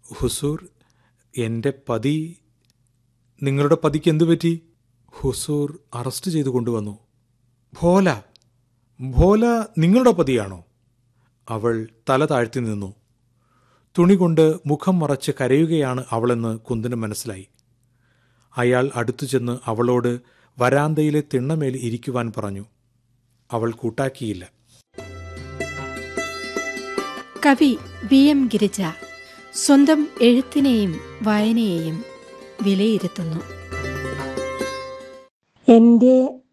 ഹുസൂർ എൻ്റെ പതി നിങ്ങളുടെ പതിക്ക് എന്തു പറ്റി ഹുസൂർ അറസ്റ്റ് ചെയ്തു കൊണ്ടുവന്നു ഭോല ഭോല നിങ്ങളുടെ പതിയാണോ അവൾ തല താഴ്ത്തി നിന്നു തുണി കൊണ്ട് മുഖം മറച്ച് കരയുകയാണ് അവളെന്ന് കുന്തിന് മനസ്സിലായി അയാൾ അടുത്തു ചെന്ന് അവളോട് വരാന്തയിലെ തിണ്ണമേൽ ഇരിക്കുവാൻ പറഞ്ഞു അവൾ കൂട്ടാക്കിയില്ല കവി വി എം ഗിരിജ സ്വന്തം എഴുത്തിനെയും വായനയെയും വിലയിരുത്തുന്നു എൻ്റെ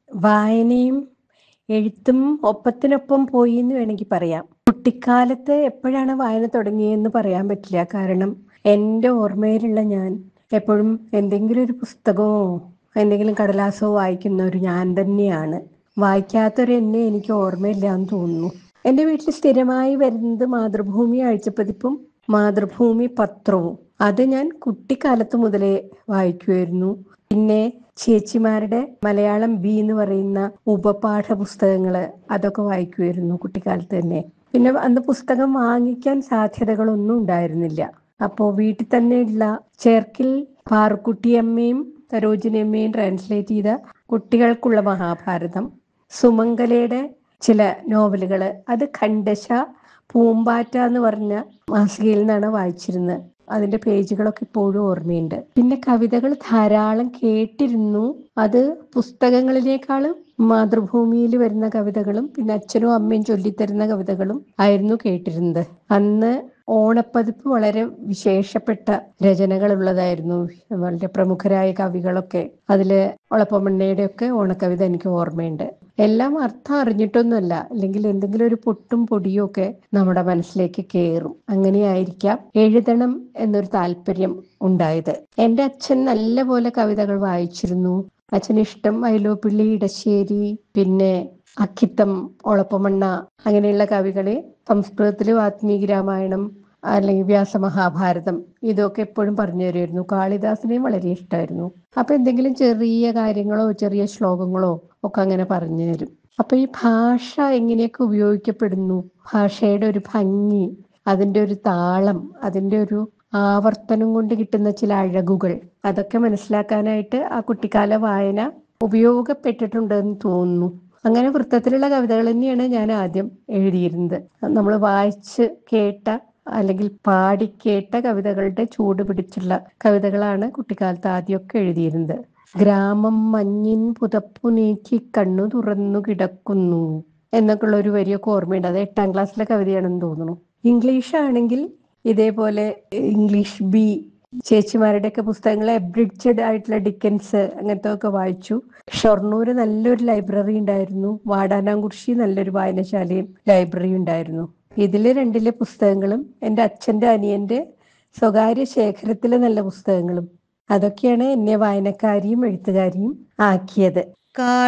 വായനയും എഴുത്തും ഒപ്പത്തിനൊപ്പം പോയി എന്ന് വേണമെങ്കിൽ പറയാം കുട്ടിക്കാലത്ത് എപ്പോഴാണ് വായന തുടങ്ങിയതെന്ന് പറയാൻ പറ്റില്ല കാരണം എൻ്റെ ഓർമ്മയിലുള്ള ഞാൻ എപ്പോഴും എന്തെങ്കിലും ഒരു പുസ്തകമോ എന്തെങ്കിലും കടലാസോ വായിക്കുന്ന ഒരു ഞാൻ തന്നെയാണ് വായിക്കാത്തൊരു എന്നെ എനിക്ക് ഓർമ്മയില്ല എന്ന് തോന്നുന്നു എൻ്റെ വീട്ടിൽ സ്ഥിരമായി വരുന്നത് മാതൃഭൂമി ആഴ്ചപ്പതിപ്പും മാതൃഭൂമി പത്രവും അത് ഞാൻ കുട്ടിക്കാലത്ത് മുതലേ വായിക്കുമായിരുന്നു പിന്നെ ചേച്ചിമാരുടെ മലയാളം ബി എന്ന് പറയുന്ന ഉപപാഠ പുസ്തകങ്ങള് അതൊക്കെ വായിക്കുമായിരുന്നു കുട്ടിക്കാലത്ത് തന്നെ പിന്നെ അന്ന് പുസ്തകം വാങ്ങിക്കാൻ സാധ്യതകളൊന്നും ഉണ്ടായിരുന്നില്ല അപ്പോൾ വീട്ടിൽ തന്നെയുള്ള ചേർക്കിൽ പാറുക്കുട്ടിയമ്മയും സരോജിനിയമ്മയും ട്രാൻസ്ലേറ്റ് ചെയ്ത കുട്ടികൾക്കുള്ള മഹാഭാരതം സുമംഗലയുടെ ചില നോവലുകൾ അത് ഖണ്ഡശ പൂമ്പാറ്റ എന്ന് പറഞ്ഞ മാസികയിൽ നിന്നാണ് വായിച്ചിരുന്നത് അതിന്റെ പേജുകളൊക്കെ ഇപ്പോഴും ഓർമ്മയുണ്ട് പിന്നെ കവിതകൾ ധാരാളം കേട്ടിരുന്നു അത് പുസ്തകങ്ങളിനേക്കാളും മാതൃഭൂമിയിൽ വരുന്ന കവിതകളും പിന്നെ അച്ഛനും അമ്മയും ചൊല്ലിത്തരുന്ന കവിതകളും ആയിരുന്നു കേട്ടിരുന്നത് അന്ന് ഓണപ്പതിപ്പ് വളരെ വിശേഷപ്പെട്ട രചനകൾ ഉള്ളതായിരുന്നു വളരെ പ്രമുഖരായ കവികളൊക്കെ അതില് ഒളപ്പമണ്ണയുടെ ഒക്കെ ഓണക്കവിത എനിക്ക് ഓർമ്മയുണ്ട് എല്ലാം അർത്ഥം അറിഞ്ഞിട്ടൊന്നുമല്ല അല്ലെങ്കിൽ എന്തെങ്കിലും ഒരു പൊട്ടും പൊടിയും ഒക്കെ നമ്മുടെ മനസ്സിലേക്ക് കയറും അങ്ങനെയായിരിക്കാം എഴുതണം എന്നൊരു താല്പര്യം ഉണ്ടായത് എൻ്റെ അച്ഛൻ നല്ലപോലെ കവിതകൾ വായിച്ചിരുന്നു അച്ഛന് ഇഷ്ടം വയലോപ്പിള്ളി ഇടശ്ശേരി പിന്നെ അക്കിത്തം ഒളപ്പമണ്ണ അങ്ങനെയുള്ള കവികളെ സംസ്കൃതത്തിൽ വാത്മീകി രാമായണം അല്ലെങ്കിൽ വ്യാസമഹാഭാരതം ഇതൊക്കെ എപ്പോഴും പറഞ്ഞു തരുമായിരുന്നു കാളിദാസിനെയും വളരെ ഇഷ്ടമായിരുന്നു അപ്പൊ എന്തെങ്കിലും ചെറിയ കാര്യങ്ങളോ ചെറിയ ശ്ലോകങ്ങളോ ഒക്കെ അങ്ങനെ പറഞ്ഞു തരും അപ്പൊ ഈ ഭാഷ എങ്ങനെയൊക്കെ ഉപയോഗിക്കപ്പെടുന്നു ഭാഷയുടെ ഒരു ഭംഗി അതിന്റെ ഒരു താളം അതിന്റെ ഒരു ആവർത്തനം കൊണ്ട് കിട്ടുന്ന ചില അഴകുകൾ അതൊക്കെ മനസ്സിലാക്കാനായിട്ട് ആ കുട്ടിക്കാല വായന ഉപയോഗപ്പെട്ടിട്ടുണ്ടെന്ന് തോന്നുന്നു അങ്ങനെ വൃത്തത്തിലുള്ള കവിതകൾ തന്നെയാണ് ഞാൻ ആദ്യം എഴുതിയിരുന്നത് നമ്മൾ വായിച്ച് കേട്ട അല്ലെങ്കിൽ പാടി കേട്ട കവിതകളുടെ ചൂട് പിടിച്ചുള്ള കവിതകളാണ് കുട്ടിക്കാലത്ത് ആദ്യമൊക്കെ എഴുതിയിരുന്നത് ഗ്രാമം മഞ്ഞിൻ പുതപ്പു നീക്കി കണ്ണു തുറന്നു കിടക്കുന്നു എന്നൊക്കെ ഉള്ള ഒരു വരിയൊക്കെ ഓർമ്മയുണ്ട് അത് എട്ടാം ക്ലാസ്സിലെ കവിതയാണെന്ന് തോന്നുന്നു ഇംഗ്ലീഷ് ആണെങ്കിൽ ഇതേപോലെ ഇംഗ്ലീഷ് ബി ചേച്ചിമാരുടെ ഒക്കെ പുസ്തകങ്ങൾ എബ്രിഡ്ജഡ് ആയിട്ടുള്ള ഡിക്കൻസ് അങ്ങനത്തെ ഒക്കെ വായിച്ചു ഷൊർണൂര് നല്ലൊരു ലൈബ്രറി ഉണ്ടായിരുന്നു വാടാനാംകുറിശി നല്ലൊരു വായനശാലയും ലൈബ്രറി ഉണ്ടായിരുന്നു ഇതിലെ രണ്ടിലെ പുസ്തകങ്ങളും എൻ്റെ അച്ഛൻ്റെ അനിയന്റെ സ്വകാര്യ ശേഖരത്തിലെ നല്ല പുസ്തകങ്ങളും അതൊക്കെയാണ് എന്നെ വായനക്കാരിയും എഴുത്തുകാരിയും ആക്കിയത്